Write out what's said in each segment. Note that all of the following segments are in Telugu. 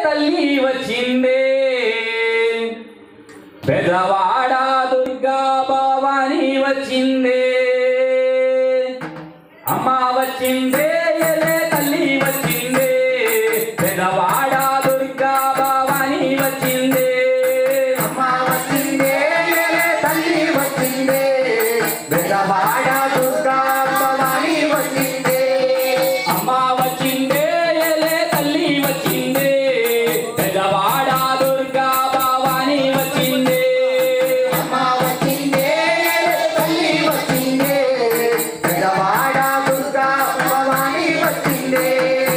తల్లి వచ్చిందే పెదవాడ దుర్గా భవాని వచ్చిందే అమ్మ వచ్చిందే ఎలే తల్లి వచ్చిందే పెదవాడ దుర్గా భవాని వచ్చిందే అమ్మ వచ్చిందే ఎలే తల్లి వచ్చిందే బెదవాడ దుర్గా భవాని వచ్చిందే అమ్మ వచ్చిందే ఎలే తల్లి వచ్చిందే పెదవాడ దుర్గా భవాని వచ్చిందే అమ్మ వచ్చిందే ఎలే తల్లి వచ్చిందే బెదవాడ దుర్గా భవాని వచ్చిందే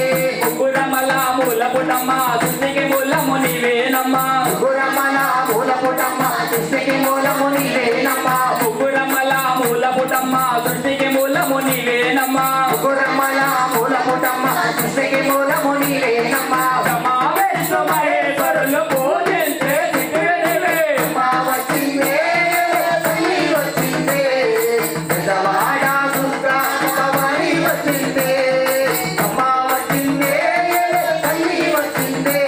ముగ్గురమల మూల పుటమ్మ సృష్టికి మూలము నీవేనమ్మా గురమల మూల పుటమ్మ సృష్టికి మూలము నీవేనమ్మా ముగ్గురమల మూల పుటమ్మ సృష్టికి మూలము నీవేనమ్మా గురమల మూల పుటమ్మ సృష్టికి మూలము నీవేనమ్మా సమావేశ మహేశ్వరులు పూజించే దిక్కునివే. అమ్మ వచ్చిందే తల్లి వచ్చిందే పెద్దవాడ దుర్గా భవాని వచ్చిందే అమ్మ వచ్చిందే తల్లి వచ్చిందే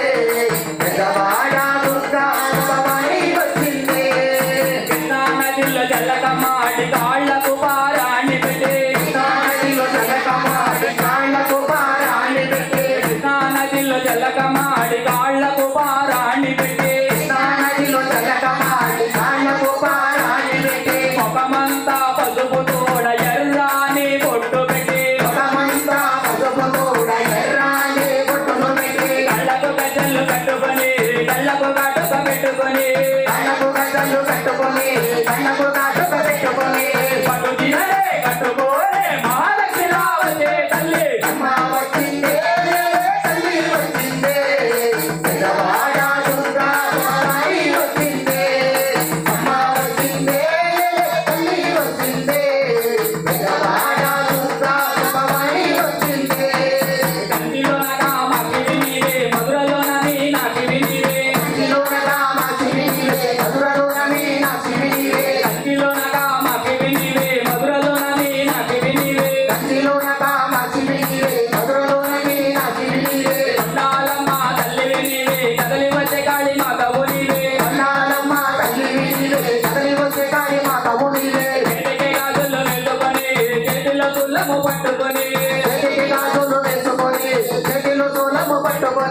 పెద్దవాడ దుర్గా భవాని వచ్చిందే కృష్ణా నదిలో జల్లకమ్మాడి కాళ్ళకు పారాణి పెట్టే నాడిలో జలకమాడి కాళ్ళకు పారాణి పెట్టే కృష్ణా నదిలో జల్లకమ్మాడి కాళ్ళకు పారాణి పెట్టే నాడిలో జలకమాడి కాళ్ళకు పారాణి పెట్టే ముఖమంతా పసుపు తోడ ఎర్రాని పొట్టు పెట్టి ఒకమంతా పసుపు కూడా ఎర్రాని బొట్టులు పెట్టి కళ్ళకు గజ్జలు కట్టుకొని కళ్ళకు కట్టుక పెట్టుకొని కళ్ళకు గడ్డలు కట్టుకొని కళ్ళకు కాటుక పెట్టుకొని పట్టు చీరలే కట్టుకోలే మహాలక్ష్మి రావతే తల్లి అమ్మ వచ్చిందే తల్లి వచ్చిందే పెద్దవాడ దుర్గా భవాని వచ్చిందే అమ్మ వచ్చిందే తల్లి వచ్చిందే పెద్దవాడ దుర్గా భవాని వచ్చిందే కంటిలోనగా మాకివి నీవే మధురలోన నీ నాకివి నీవే శిలోనగా మా శివినివే మధురలోన మీనా శివినివే కంటిలోనగా మాకివి నీవే మధురలోన నీ నాకివి నీవే శిలోనగా మా శివినివే మధురలోన మీనా శివినివే అందాలమ్మ తల్లివి నీవే కదలి వచ్చే కాళీ మాతవు నీవే అన్నాలమ్మ తల్లివి నీవే కదలి వచ్చే కాళీ మా తమ్ముడివే చేతికి గాజులు వెళ్తుకొని చేతిలో తుల్లము పట్టుకొని చేతికి గాజులు వేసుకొని చేతిలో తోలము పట్టుకొని